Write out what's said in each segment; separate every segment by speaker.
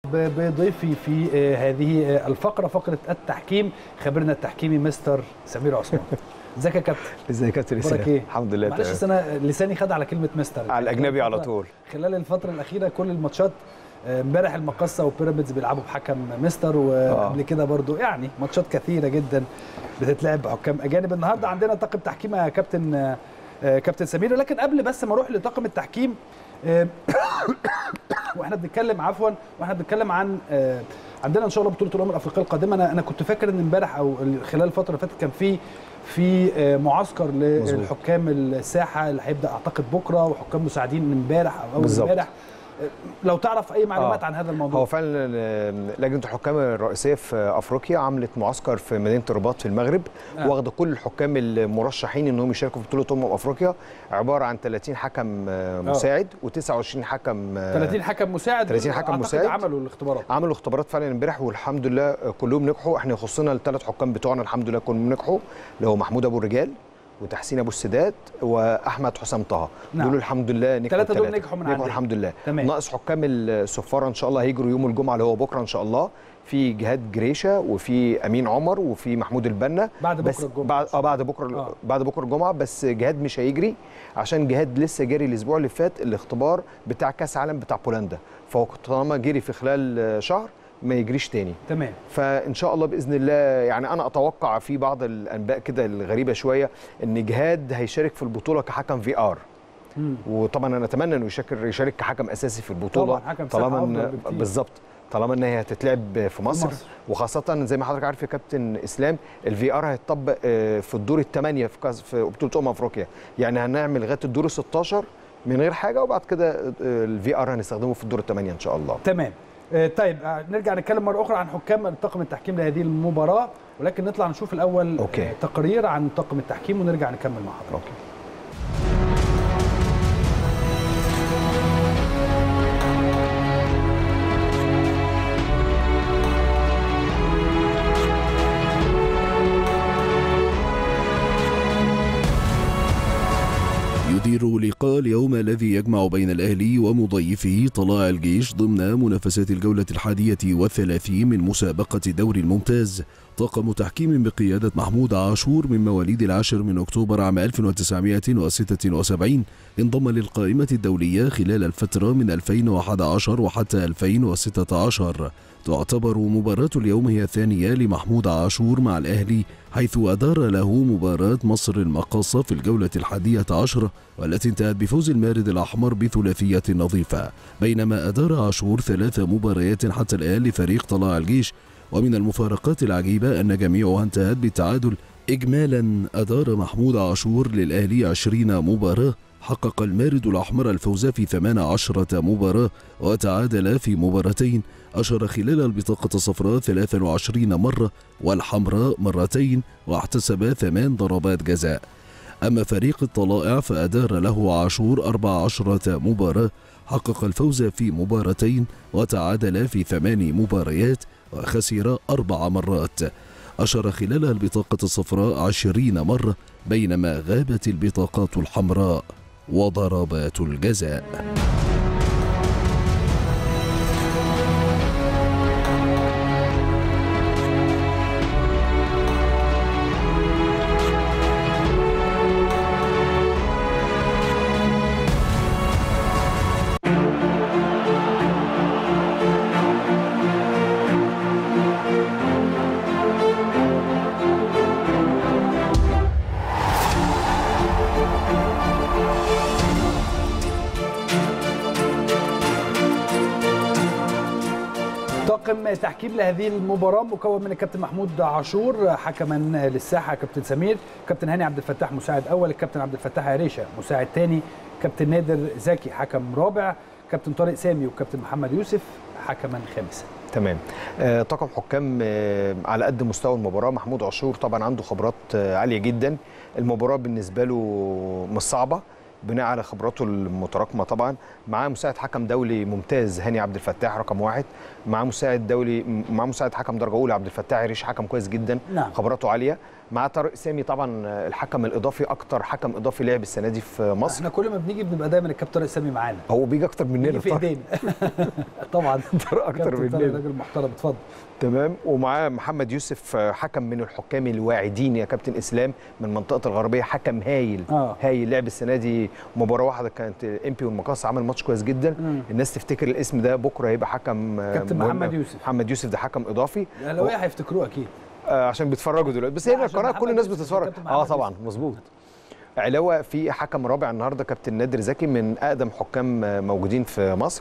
Speaker 1: بضيفي في هذه الفقره فقره التحكيم خبرنا التحكيمي مستر سمير عثمان ازيك يا كابتن
Speaker 2: ازيك يا كابتن
Speaker 1: اخبارك ايه
Speaker 2: الحمد لله
Speaker 1: معلش انا لساني خد على كلمه مستر
Speaker 2: على الاجنبي على طول
Speaker 1: خلال الفتره الاخيره كل الماتشات امبارح المقصه وبيراميدز بيلعبوا بحكم مستر وقبل كده برضو يعني ماتشات كثيره جدا بتتلعب بحكام اجانب النهارده عندنا طاقم تحكيم يا كابتن كابتن سمير لكن قبل بس ما اروح لطاقم التحكيم واحنا بنتكلم عفوا واحنا بنتكلم عن عندنا ان شاء الله بطوله الامم الافريقيه القادمه انا انا كنت فاكر ان امبارح او خلال الفتره اللي فاتت كان في في معسكر للحكام الساحه اللي هيبدا اعتقد بكره وحكام مساعدين من امبارح او اول امبارح لو تعرف اي معلومات آه. عن هذا الموضوع
Speaker 2: هو فعلا لجنه الحكام الرئيسيه في افريقيا عملت معسكر في مدينه الرباط في المغرب آه. واخده كل الحكام المرشحين انهم يشاركوا في بطوله امم افريقيا عباره عن 30 حكم مساعد و29 حكم
Speaker 1: 30 حكم مساعد
Speaker 2: 30 حكم مساعد
Speaker 1: عملوا الاختبارات
Speaker 2: عملوا اختبارات فعلا امبارح والحمد لله كلهم نجحوا احنا يخصنا الثلاث حكام بتوعنا الحمد لله كلهم نجحوا اللي هو محمود ابو الرجال وتحسين ابو السادات واحمد حسام طه
Speaker 1: نعم.
Speaker 2: دول الحمد لله نجحوا
Speaker 1: الثلاثه دول نجحوا من
Speaker 2: نجحوا الحمد لله تمام. ناقص حكام الصفاره ان شاء الله هيجروا يوم الجمعه اللي هو بكره ان شاء الله في جهاد جريشه وفي امين عمر وفي محمود البنا
Speaker 1: بعد بكره الجمعه
Speaker 2: بعد اه بعد بكره آه. بعد بكره الجمعه بس جهاد مش هيجري عشان جهاد لسه جاري الاسبوع اللي فات الاختبار بتاع كاس عالم بتاع بولندا فهو طالما جري في خلال شهر ما يجريش تاني
Speaker 1: تمام
Speaker 2: فان شاء الله باذن الله يعني انا اتوقع في بعض الانباء كده الغريبه شويه ان جهاد هيشارك في البطوله كحكم في ار وطبعا انا اتمنى انه يشارك يشارك كحكم اساسي في البطوله
Speaker 1: طبعا حكم
Speaker 2: طالما بالظبط طالما ان هي هتتلعب في مصر, مصر وخاصه زي ما حضرتك عارف يا كابتن اسلام الفي ار هيتطبق في الدور الثمانيه في في بطوله امم افريقيا يعني هنعمل لغايه الدور ال 16 من غير حاجه وبعد كده الفي ار هنستخدمه في الدور الثمانيه ان شاء الله
Speaker 1: تمام طيب نرجع نتكلم مره اخرى عن حكام طاقم التحكيم لهذه المباراه ولكن نطلع نشوف الاول
Speaker 2: أوكي.
Speaker 1: تقرير عن طاقم التحكيم ونرجع نكمل مع حضرتك
Speaker 2: أوكي.
Speaker 3: يدير لقاء اليوم الذي يجمع بين الأهلي ومضيفه طلائع الجيش ضمن منافسات الجولة الحادية والثلاثين من مسابقة الدوري الممتاز طاقم تحكيم بقيادة محمود عاشور من مواليد العاشر من أكتوبر عام 1976 انضم للقائمة الدولية خلال الفترة من 2011 وحتى 2016 تعتبر مباراة اليوم هي الثانية لمحمود عاشور مع الأهلي حيث أدار له مباراة مصر المقاصة في الجولة الحادية عشر والتي انتهت بفوز المارد الأحمر بثلاثية نظيفة بينما أدار عاشور ثلاث مباريات حتى الآن لفريق طلائع الجيش ومن المفارقات العجيبة أن جميعها انتهت بالتعادل إجمالا أدار محمود عاشور للأهلي عشرين مباراة حقق المارد الأحمر الفوز في 18 مباراة وتعادل في مباراتين أشر خلال البطاقة الصفراء 23 مرة والحمراء مرتين واحتسب ثمان ضربات جزاء أما فريق الطلائع فأدار له عاشور 14 مباراة حقق الفوز في مباراتين وتعادل في ثمان مباريات وخسر أربع مرات أشر خلال البطاقة الصفراء عشرين مرة بينما غابت البطاقات الحمراء وضربات الجزاء
Speaker 1: طاقم تحكيم لهذه المباراه مكون من الكابتن محمود عاشور حكما للساحه كابتن سمير كابتن هاني عبد الفتاح مساعد اول الكابتن عبد الفتاح عريشه مساعد ثاني كابتن نادر زكي حكم رابع كابتن طارق سامي وكابتن محمد يوسف حكما خامسا
Speaker 2: تمام آه طاقم حكام آه على قد مستوى المباراه محمود عاشور طبعا عنده خبرات آه عاليه جدا المباراه بالنسبه له مش صعبه بناء على خبراته المتراكمه طبعا معاه مساعد حكم دولي ممتاز هاني عبد الفتاح رقم واحد معاه مساعد دولي معاه مساعد حكم درجه اولى عبد الفتاح عريش حكم كويس جدا
Speaker 1: نعم.
Speaker 2: خبراته عاليه مع طارق سامي طبعا الحكم الاضافي اكتر حكم اضافي لعب السنه دي في مصر
Speaker 1: احنا كل ما بنيجي بنبقى دايما الكابتن طارق سامي معانا
Speaker 2: هو بيجي اكتر مننا
Speaker 1: بيجي في
Speaker 2: طارق.
Speaker 1: ايدينا طبعا
Speaker 2: طارق اكتر
Speaker 1: كابتن طارق
Speaker 2: مننا
Speaker 1: راجل محترم اتفضل
Speaker 2: تمام ومعاه محمد يوسف آه، حكم من الحكام الواعدين يا كابتن اسلام من منطقه الغربيه حكم هايل
Speaker 1: اه
Speaker 2: هايل لعب السنه دي مباراه واحده كانت ام بي والمقاص عمل ماتش كويس جدا
Speaker 1: مم.
Speaker 2: الناس تفتكر الاسم ده بكره هيبقى حكم آه،
Speaker 1: كابتن
Speaker 2: مهم.
Speaker 1: محمد يوسف
Speaker 2: محمد يوسف ده حكم اضافي
Speaker 1: الاهلاويه هيفتكروه اكيد
Speaker 2: آه عشان بيتفرجوا دلوقتي بس
Speaker 1: لا،
Speaker 2: هنا
Speaker 1: عشان
Speaker 2: القناه
Speaker 1: محمد
Speaker 2: كل الناس
Speaker 1: يوسف،
Speaker 2: بتتفرج
Speaker 1: كابتن
Speaker 2: اه
Speaker 1: محمد
Speaker 2: طبعا
Speaker 1: يوسف.
Speaker 2: مظبوط علاوه في حكم رابع النهارده كابتن نادر زكي من اقدم حكام آه، موجودين في مصر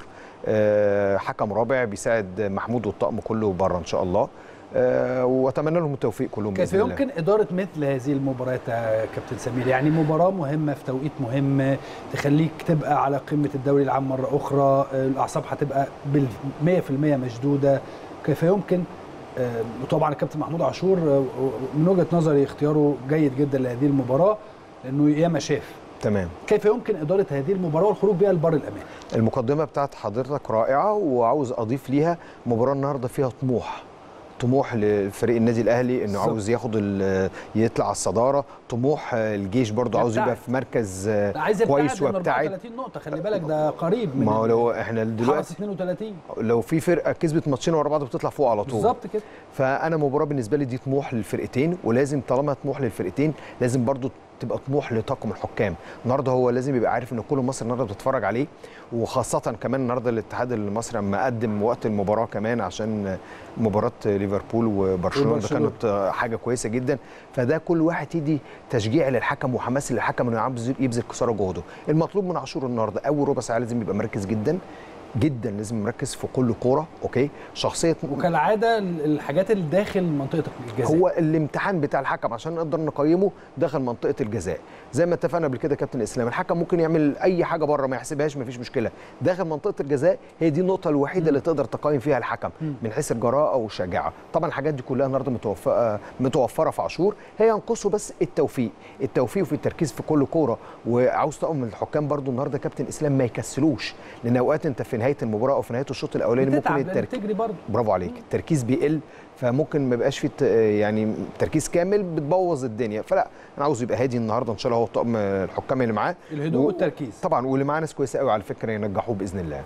Speaker 2: آه، حكم رابع بيساعد محمود والطقم كله بره ان شاء الله آه، واتمنى لهم التوفيق كلهم
Speaker 1: كيف
Speaker 2: باذن الله
Speaker 1: يمكن اداره مثل هذه المباريات يا كابتن سمير يعني مباراه مهمه في توقيت مهم تخليك تبقى على قمه الدوري العام مره اخرى الاعصاب هتبقى بال 100% مشدوده كيف يمكن آه، وطبعا الكابتن محمود عاشور آه، من وجهه نظري اختياره جيد جدا لهذه المباراه لانه ياما شاف
Speaker 2: تمام
Speaker 1: كيف يمكن اداره هذه المباراه والخروج بها لبر الامان
Speaker 2: المقدمه بتاعت حضرتك رائعه وعاوز اضيف ليها مباراه النهارده فيها طموح طموح لفريق النادي الاهلي انه
Speaker 1: بالظبط.
Speaker 2: عاوز ياخد ال- يطلع على الصداره طموح آه، الجيش برضه عاوز يبقى
Speaker 1: يبتعد.
Speaker 2: في مركز آه،
Speaker 1: ده عايز
Speaker 2: كويس
Speaker 1: يبتعد من
Speaker 2: وابتعد
Speaker 1: 34 نقطه خلي بالك ده قريب من
Speaker 2: ما هو لو احنا
Speaker 1: خلاص
Speaker 2: دلوقتي
Speaker 1: 32
Speaker 2: لو في فرقه كسبت ماتشين ورا بعض بتطلع فوق على طول
Speaker 1: بالظبط كده
Speaker 2: فانا مباراه بالنسبه لي دي طموح للفرقتين ولازم طالما طموح للفرقتين لازم برضو تبقى طموح لطاقم الحكام النهارده هو لازم يبقى عارف ان كل مصر النهارده بتتفرج عليه وخاصه كمان النهارده الاتحاد المصري اما قدم وقت المباراه كمان عشان مباراه ليفربول وبرشلونه ده
Speaker 1: وبرشلونة.
Speaker 2: كانت حاجه كويسه جدا فده كل واحد يدي تشجيع للحكم وحماس للحكم انه يبذل يبذل قصارى جهده المطلوب من عاشور النهارده اول ربع ساعه لازم يبقى مركز جدا جدا لازم مركز في كل كوره اوكي شخصيه
Speaker 1: وكالعاده الحاجات اللي داخل منطقه الجزاء
Speaker 2: هو الامتحان بتاع الحكم عشان نقدر نقيمه داخل منطقه الجزاء زي ما اتفقنا قبل كده يا كابتن اسلام الحكم ممكن يعمل اي حاجه بره ما يحسبهاش مفيش مشكله داخل منطقه الجزاء هي دي النقطه الوحيده اللي تقدر تقيم فيها الحكم من حيث الجراءه والشجاعه طبعا الحاجات دي كلها النهارده متوفقه متوفره في عاشور هي ينقصه بس التوفيق التوفيق وفي التركيز في كل كوره وعاوز طقم من الحكام برضو النهارده كابتن اسلام ما يكسلوش لان اوقات انت في نهايه المباراه او في نهايه الشوط الاولاني ممكن
Speaker 1: بتتعب لان
Speaker 2: التركيز
Speaker 1: بتجري برضه
Speaker 2: برافو عليك التركيز بيقل فممكن ما يبقاش في ت- يعني تركيز كامل بتبوظ الدنيا فلا انا عاوز يبقى هادي النهارده ان شاء الله هو طقم الحكام اللي معاه
Speaker 1: الهدوء
Speaker 2: و-
Speaker 1: والتركيز
Speaker 2: طبعا واللي معاه ناس كويسه قوي على فكره ينجحوه باذن الله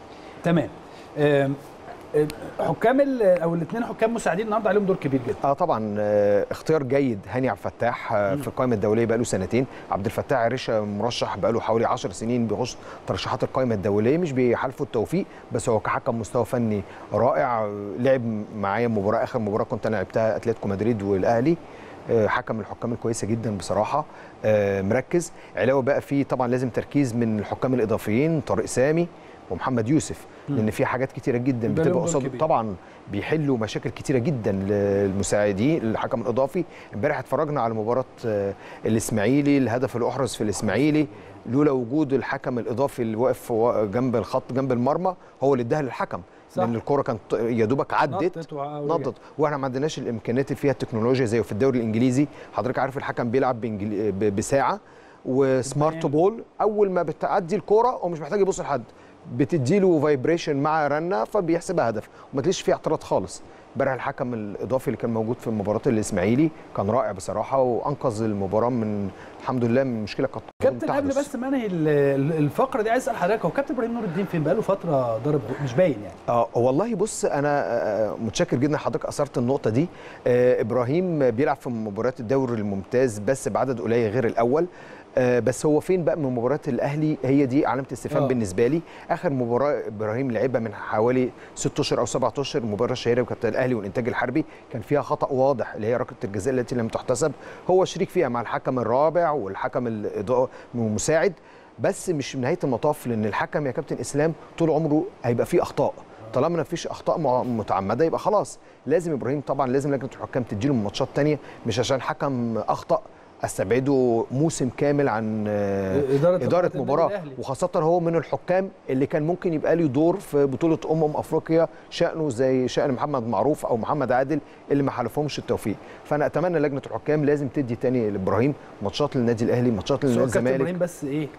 Speaker 1: تمام آم، آم، حكام ال- او الاثنين حكام مساعدين النهارده عليهم دور كبير جدا
Speaker 2: اه طبعا آه اختيار جيد هاني عبد الفتاح آه في القائمه الدوليه بقاله سنتين عبد الفتاح عريشه مرشح بقاله حوالي 10 سنين بيخش ترشيحات القائمه الدوليه مش بيحالفه التوفيق بس هو كحكم مستوى فني رائع آه، لعب معايا مباراه اخر مباراه كنت انا لعبتها اتلتيكو مدريد والاهلي آه، حكم من الحكام الكويسه جدا بصراحه آه، مركز علاوه بقى في طبعا لازم تركيز من الحكام الاضافيين طارق سامي ومحمد يوسف لان في حاجات كتيره جدا
Speaker 1: يبقى لهم
Speaker 2: بتبقى
Speaker 1: دور
Speaker 2: قصاد
Speaker 1: كبير.
Speaker 2: طبعا بيحلوا مشاكل كتيره جدا للمساعدين للحكم الاضافي امبارح اتفرجنا على مباراه آه، الاسماعيلي الهدف اللي احرز في الاسماعيلي لولا وجود الحكم الاضافي اللي واقف و- جنب الخط جنب المرمى هو اللي اداها للحكم
Speaker 1: صح.
Speaker 2: لان الكره كانت يا دوبك عدت
Speaker 1: نطت وع- ورجعت.
Speaker 2: نطت واحنا ما عندناش الامكانيات اللي فيها التكنولوجيا زي في الدوري الانجليزي حضرتك عارف الحكم بيلعب بإنجلي... ب- بساعه وسمارت
Speaker 1: بالبيان.
Speaker 2: بول اول ما بتعدي الكوره هو مش محتاج يبص لحد بتديله فايبريشن مع رنه فبيحسبها هدف وما تلاقيش فيه اعتراض خالص امبارح الحكم الاضافي اللي كان موجود في مباراه الاسماعيلي كان رائع بصراحه وانقذ المباراه من الحمد لله من مشكله قد
Speaker 1: كابتن قبل
Speaker 2: تحدث.
Speaker 1: بس ما انهي ال- ال- الفقره دي عايز اسال حضرتك هو كابتن ابراهيم نور الدين فين بقاله فتره ضارب مش باين يعني
Speaker 2: اه والله بص انا آه، متشكر جدا حضرتك اثرت النقطه دي آه ابراهيم بيلعب في مباريات الدوري الممتاز بس بعدد قليل غير الاول آه بس هو فين بقى من مباريات الاهلي هي دي علامه استفهام
Speaker 1: آه.
Speaker 2: بالنسبه لي اخر مباراه ابراهيم لعبها من حوالي 6 اشهر او 7 اشهر المباراه الشهيره كانت الاهلي والانتاج الحربي كان فيها خطا واضح اللي هي ركله الجزاء التي لم تحتسب هو شريك فيها مع الحكم الرابع والحكم الاضاءه المساعد بس مش من نهايه المطاف لان الحكم يا كابتن اسلام طول عمره هيبقى فيه اخطاء طالما ما فيش اخطاء مع- متعمده يبقى خلاص لازم ابراهيم طبعا لازم لجنه الحكام تديله ماتشات تانية مش عشان حكم اخطا استبعده موسم كامل عن آه،
Speaker 1: إدارة
Speaker 2: اداره
Speaker 1: النادي
Speaker 2: مباراه
Speaker 1: الأهلي.
Speaker 2: وخاصه هو من الحكام اللي كان ممكن يبقى له دور في بطوله امم افريقيا شانه زي شان محمد معروف او محمد عادل اللي ما حالفهمش التوفيق فانا اتمنى لجنه الحكام لازم تدي تاني لابراهيم ماتشات للنادي الاهلي ماتشات
Speaker 1: بس هو
Speaker 2: للنادي
Speaker 1: كابتن ابراهيم
Speaker 2: الزمالك
Speaker 1: بس ايه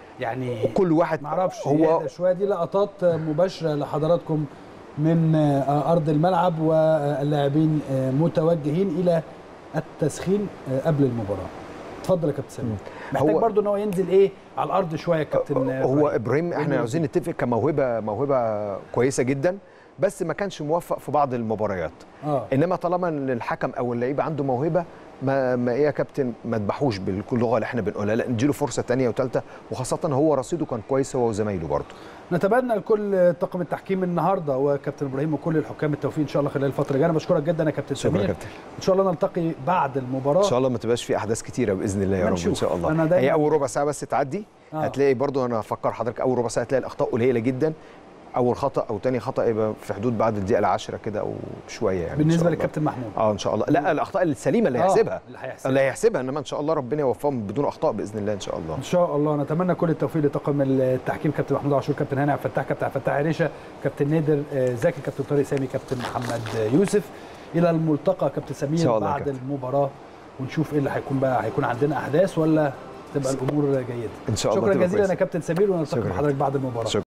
Speaker 1: يعني
Speaker 2: كل واحد
Speaker 1: معرفش
Speaker 2: هو
Speaker 1: هو شويه دي لقطات مباشره لحضراتكم من آه، ارض الملعب واللاعبين آه، متوجهين الى التسخين آه، قبل المباراه اتفضل يا كابتن سمير محتاج
Speaker 2: هو-
Speaker 1: برضو ان هو ينزل ايه على الارض شويه يا كابتن آه،
Speaker 2: هو
Speaker 1: إبراهيم.
Speaker 2: ابراهيم احنا
Speaker 1: إبراهيم
Speaker 2: عاوزين نتفق كموهبه موهبه كويسه جدا بس ما كانش موفق في بعض المباريات
Speaker 1: اه
Speaker 2: انما طالما ان الحكم او اللعيبه عنده موهبه ما ما ايه يا كابتن ما تذبحوش باللغه اللي احنا بنقولها لا نديله فرصه ثانيه وثالثه وخاصه هو رصيده كان كويس هو وزمايله برضه
Speaker 1: نتمنى لكل طاقم التحكيم النهارده وكابتن ابراهيم وكل الحكام التوفيق ان شاء الله خلال الفتره الجايه انا بشكرك جدا يا كابتن
Speaker 2: شكرا
Speaker 1: سمير
Speaker 2: يا كابتن
Speaker 1: ان شاء الله نلتقي بعد المباراه
Speaker 2: ان شاء الله ما تبقاش في احداث كتيره باذن الله يا
Speaker 1: ما
Speaker 2: رب ان
Speaker 1: نشوف.
Speaker 2: شاء الله
Speaker 1: أنا دايماً-
Speaker 2: هي اول ربع ساعه بس تعدي
Speaker 1: آه.
Speaker 2: هتلاقي برضو انا هفكر حضرتك اول ربع ساعه هتلاقي الاخطاء قليله جدا اول خطا او تاني خطا يبقى في حدود بعد الدقيقه العاشره كده او شويه يعني إن
Speaker 1: بالنسبه
Speaker 2: شاء الله.
Speaker 1: للكابتن محمود
Speaker 2: اه ان شاء الله لا الاخطاء السليمه اللي
Speaker 1: آه،
Speaker 2: هيحسبها
Speaker 1: اللي هيحسبها.
Speaker 2: اللي هيحسبها انما ان شاء الله ربنا يوفقهم بدون اخطاء باذن الله ان شاء الله
Speaker 1: ان شاء الله نتمنى كل التوفيق لطاقم التحكيم كابتن محمود عاشور كابتن هاني عبد الفتاح كابتن عبد الفتاح عريشه كابتن نادر آه، زكي كابتن طارق سامي كابتن محمد آه، يوسف الى الملتقى كابتن
Speaker 2: إن
Speaker 1: سمير
Speaker 2: شاء الله يا
Speaker 1: بعد
Speaker 2: كابتن.
Speaker 1: المباراه ونشوف ايه اللي هيكون بقى هيكون عندنا احداث ولا تبقى الامور جيده
Speaker 2: ان شاء الله
Speaker 1: شكرا
Speaker 2: تبقى
Speaker 1: جزيلا
Speaker 2: كويسة.
Speaker 1: يا كابتن سمير ونلتقي
Speaker 2: شكرا.
Speaker 1: بحضرتك بعد المباراه
Speaker 2: شكرا